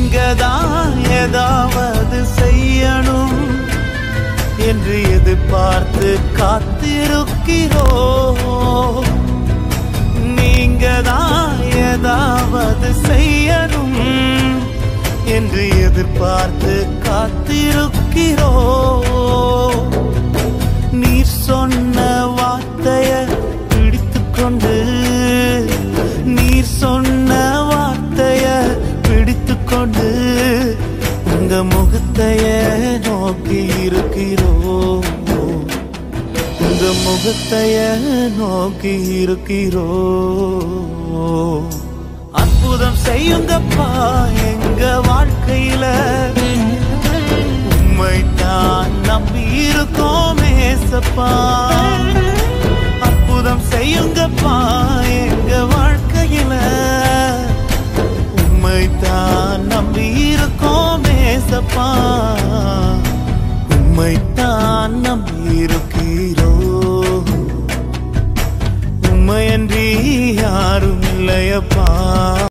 நீங்க தான் ஏதாவது செய்யணும் என்று எதிர்பார்த்து காத்திருக்கிறோ நீங்க தான் ஏதாவது செய்யணும் என்று எதிர்பார்த்து காத்திருக்கிறோ நீர் சொன்ன வார்த்தைய பிடித்துக்கொண்டு நீர் சொன்ன வார்த்தைய பிடித்துக்கொண்டு உங்க முகத்தைய நோக்கி இருக்கிறோ உங்க முகத்தைய நோக்கி இருக்கிறோ அற்புதம் செய்யுங்கப்பா எங்க வாழ்க்கையில உம்மை தான் நம்பி இருக்கோம் ஏசப்பா அற்புதம் செய்யுங்கப்பா எங்க வாழ்க்கையில உம்மை தான் நம்பி இருக்கோம் ஏசப்பா உம்மை தான் நம்பி